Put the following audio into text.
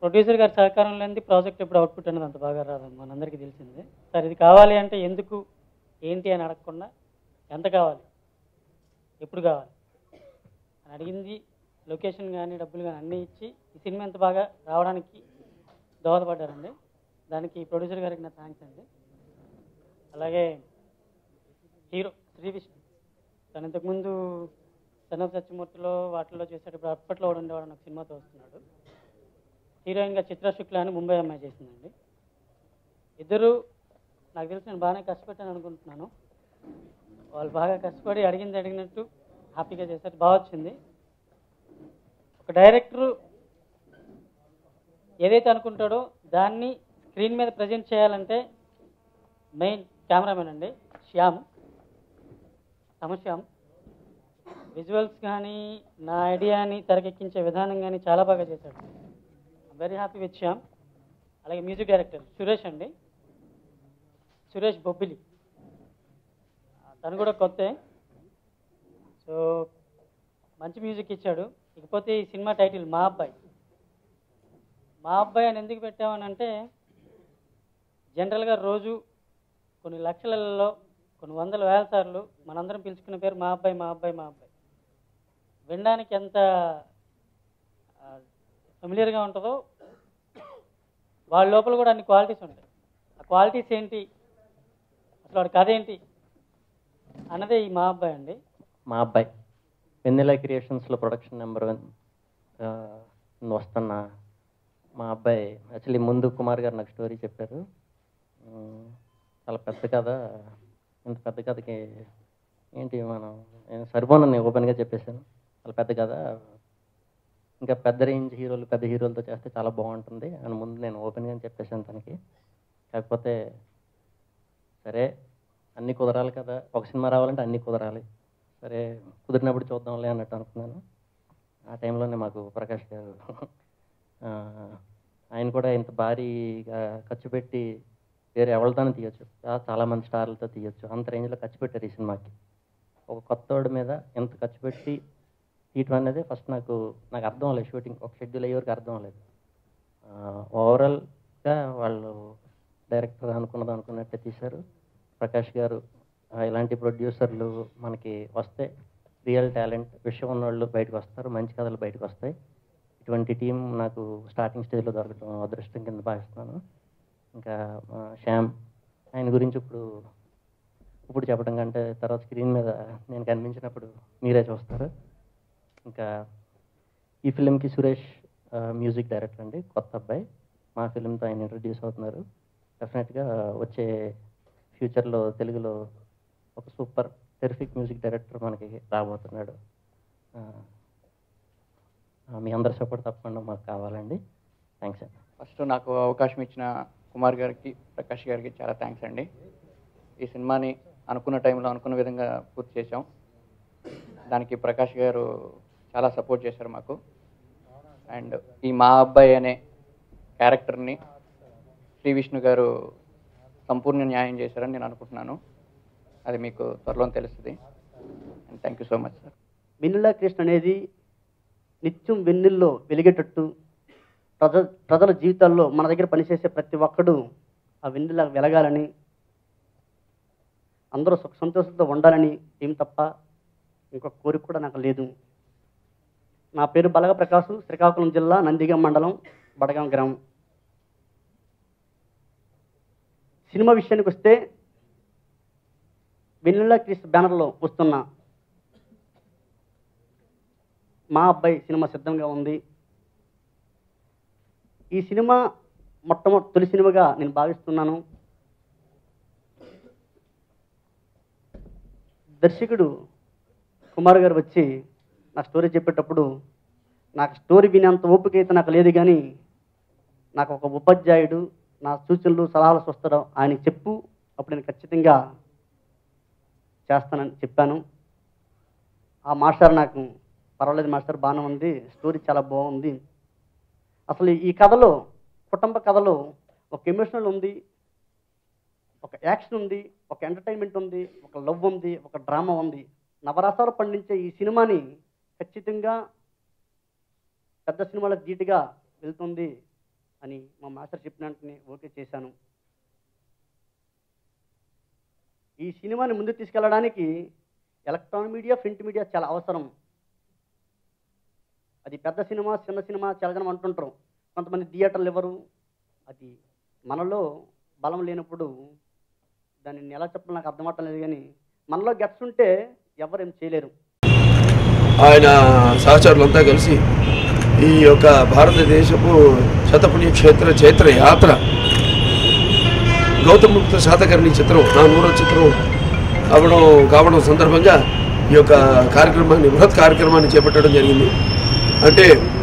producer గారి సహకారం లేనిది ప్రాజెక్ట్ ఎప్పుడు అవుట్పుట్ అనేది అంత బాగా రాదు మనందరికీ తెలిసిందే సార్ ఇది కావాలి అంటే ఎందుకు ఏంటి అని అడగకుండా ఎంత కావాలి ఎప్పుడు కావాలి అని అడిగింది లొకేషన్ కానీ డబ్బులు కానీ అన్నీ ఇచ్చి ఈ సినిమా ఎంత బాగా రావడానికి దోహదపడ్డారండి దానికి ప్రొడ్యూసర్ గారికి నా థ్యాంక్స్ అండి అలాగే హీరో శ్రీ విష్ణు తను ఇంతకుముందు సన్ ఆఫ్ సత్యమూర్తిలో వాటిల్లో చేసేటప్పుడు అప్పట్లో వాడు ఉండేవాడు నాకు సినిమాతో వస్తున్నాడు హీరోయిన్గా చిత్ర శుక్ల అని ముంబై అమ్మాయి చేసిందండి ఇద్దరు నాకు తెలిసి నేను బాగానే కష్టపెట్టాను అనుకుంటున్నాను వాళ్ళు బాగా కష్టపడి అడిగింది అడిగినట్టు హ్యాపీగా చేశారు బాగా వచ్చింది ఒక డైరెక్టరు ఏదైతే అనుకుంటాడో దాన్ని స్క్రీన్ మీద ప్రజెంట్ చేయాలంటే మెయిన్ కెమెరామెన్ అండి శ్యామ్ సమశ్యామ్ విజువల్స్ కానీ నా ఐడియాని తెరకెక్కించే విధానం కానీ చాలా బాగా చేశాడు వెరీ హ్యాపీ విత్ శ్యామ్ అలాగే మ్యూజిక్ డైరెక్టర్ సురేష్ అండి సురేష్ బొబ్బిలి తను కూడా కొత్తే సో మంచి మ్యూజిక్ ఇచ్చాడు ఇకపోతే ఈ సినిమా టైటిల్ మా అబ్బాయి మా అబ్బాయి అని ఎందుకు పెట్టామని అంటే జనరల్గా రోజు కొన్ని లక్షలలో కొన్ని వందల వేల సార్లు మనందరం పిలుచుకునే పేరు మా అబ్బాయి మా అబ్బాయి మా అబ్బాయి వినడానికి ఎంత ఫెమిలియర్గా ఉంటుందో వాళ్ళ లోపల కూడా అన్ని క్వాలిటీస్ ఉంటాయి ఆ క్వాలిటీస్ ఏంటి అసలు వాడి కథ ఏంటి అన్నదే ఈ మా అబ్బాయి అండి మా అబ్బాయి వెన్నెల క్రియేషన్స్లో ప్రొడక్షన్ నెంబర్ వన్ వస్తున్న మా అబ్బాయి యాక్చువల్లీ ముందు కుమార్ గారు నాకు స్టోరీ చెప్పారు ఉమ్, చాలా పెద్ద కథ ఇంత పెద్ద కథకి ఏంటి మనం నేను సరిపోనని ఓపెన్గా చెప్పేశాను చాలా పెద్ద కథ ఇంకా పెద్ద రేంజ్ హీరోలు పెద్ద హీరోలతో చేస్తే చాలా బాగుంటుంది అని ముందు నేను ఓపెన్గా చెప్పేశాను తనకి కాకపోతే సరే అన్నీ కుదరాలి కదా ఒక సినిమా రావాలంటే అన్నీ కుదరాలి సరే కుదిరినప్పుడు చూద్దాంలే అన్నట్టు అనుకున్నాను ఆ టైంలోనే మాకు ప్రకాష్ గారు ఆ, ఆయన కూడా ఇంత భారీగా ఖర్చు పెట్టి వేరే ఎవరితోనే తీయొచ్చు చా- చాలా మంది స్టార్లతో తీయొచ్చు అంత రేంజ్లో ఖర్చు పెట్టారు ఈ సినిమాకి ఒక కొత్తవాడి మీద ఎంత ఖర్చు పెట్టి తీయటం అనేది ఫస్ట్ నాకు నాకు అర్థం అవ్వలేదు షూటింగ్ ఒక షెడ్యూల్ అయ్యే వరకు అర్థం అవ్వలేదు ఓవరాల్గా వాళ్ళు డైరెక్టర్ అనుకున్నది అనుకున్నట్టే తీశారు ప్రకాష్ గారు ఆ, ఇలాంటి ప్రొడ్యూసర్లు మనకి వస్తే రియల్ టాలెంట్ విషయం ఉన్నవాళ్ళు బయటకు వస్తారు మంచి కథలు బయటకు వస్తాయి ఇటువంటి టీం నాకు స్టార్టింగ్ స్టేజ్లో దొరకడం అదృష్టం కింద భావిస్తున్నాను ఇంకా ఆ, శ్యామ్ ఆయన గురించి ఇప్పుడు ఇప్పుడు చెప్పడం కంటే తర్వాత స్క్రీన్ మీద నేను కనిపించినప్పుడు మీరే చూస్తారు ఇంకా ఈ ఫిలింకి సురేష్ ఆ, మ్యూజిక్ డైరెక్టర్ అండి కొత్త అబ్బాయి మా ఫిలింతో ఆయన ఇంట్రడ్యూస్ అవుతున్నారు డెఫినెట్గా వచ్చే ఫ్యూచర్లో తెలుగులో ఒక సూపర్ టెరిఫిక్ మ్యూజిక్ డైరెక్టర్ మనకి రాబోతున్నాడు ఆ, ఆ, మీ అందరి సపోర్ట్ తప్పకుండా మాకు కావాలండి థ్యాంక్స్ అండి ఫస్ట్ నాకు అవకాశం ఇచ్చిన కుమార్ గారికి ప్రకాష్ గారికి చాలా థ్యాంక్స్ అండి ఈ సినిమాని అనుకున్న టైంలో అనుకున్న విధంగా పూర్తి చేశాం దానికి ప్రకాష్ గారు చాలా సపోర్ట్ చేశారు మాకు అండ్ ఈ మా అబ్బాయి అనే క్యారెక్టర్ని శ్రీ విష్ణు గారు సంపూర్ణ న్యాయం చేశారని నేను అనుకుంటున్నాను అది మీకు త్వరలో తెలుస్తుంది and thank you so much sir Vennela Krishna అనేది నిత్యం వెన్నెల్లో వెలిగేటట్టు ప్రజ ప్రజల జీవితాల్లో మన దగ్గర పనిచేసే ప్రతి ఒక్కడు ఆ వెన్నెల వెలగాలని అందరూ సుఖ సంతోషంతో ఉండాలని ఏం తప్ప ఇంకొక కోరిక కూడా నాకు లేదు నా పేరు బలగ ప్రకాశు శ్రీకాకుళం జిల్లా నందిగం మండలం బడగాం గ్రామం సినిమా విషయానికి వస్తే వెన్నెల కృష్ణ బ్యానర్లో వస్తున్న మా అబ్బాయి సినిమా సిద్ధంగా ఉంది ఈ సినిమా మొట్టమొదటి తొలి సినిమాగా నేను భావిస్తున్నాను దర్శకుడు కుమార్ గారు వచ్చి నా స్టోరీ చెప్పేటప్పుడు నాకు స్టోరీ వినేంత ఓపిక అయితే నాకు లేదు కానీ నాకు ఒక ఉపాధ్యాయుడు నా సూచనలు సలహాలు చూస్తాడు ఆయన చెప్పు అప్పుడు నేను ఖచ్చితంగా చేస్తానని చెప్పాను ఆ మాస్టర్ నాకు పర్వాలేదు మాస్టర్ బాగానే ఉంది స్టోరీ చాలా బాగుంది అసలు ఈ కథలో కుటుంబ కథలో ఒక ఎమోషనల్ ఉంది ఒక యాక్షన్ ఉంది ఒక ఎంటర్టైన్మెంట్ ఉంది ఒక లవ్ ఉంది ఒక డ్రామా ఉంది నవరసాలు పండించే ఈ సినిమాని ఖచ్చితంగా పెద్ద సినిమాలకు ధీటుగా వెళ్తుంది అని మా మాస్టర్ చెప్పిన వెంటనే ఓకే చేశాను ఈ సినిమాని ముందుకు తీసుకెళ్ళడానికి ఎలక్ట్రానిక్ మీడియా ప్రింట్ మీడియా చాలా అవసరం అది పెద్ద సినిమా చిన్న సినిమా చాలా జనం అంటుంటారు కొంతమంది థియేటర్లు ఇవ్వరు అది మనలో బలం లేనప్పుడు దాన్ని ఎలా చెప్పాలో నాకు అర్థం అవటం లేదు కానీ మనలో గట్స్ ఉంటే ఎవరేం చేయలేరు ఆయన సహచరులంతా కలిసి ఈ యొక్క భారతదేశపు శతపుణ్య క్షేత్ర చైత్ర యాత్ర గౌతమ బుద్ధ శాతకర్ణి చిత్రం నా నూరో చిత్రం అవడం కావడం సందర్భంగా ఈ యొక్క కార్యక్రమాన్ని బృహత్ కార్యక్రమాన్ని చేపట్టడం జరిగింది అంటే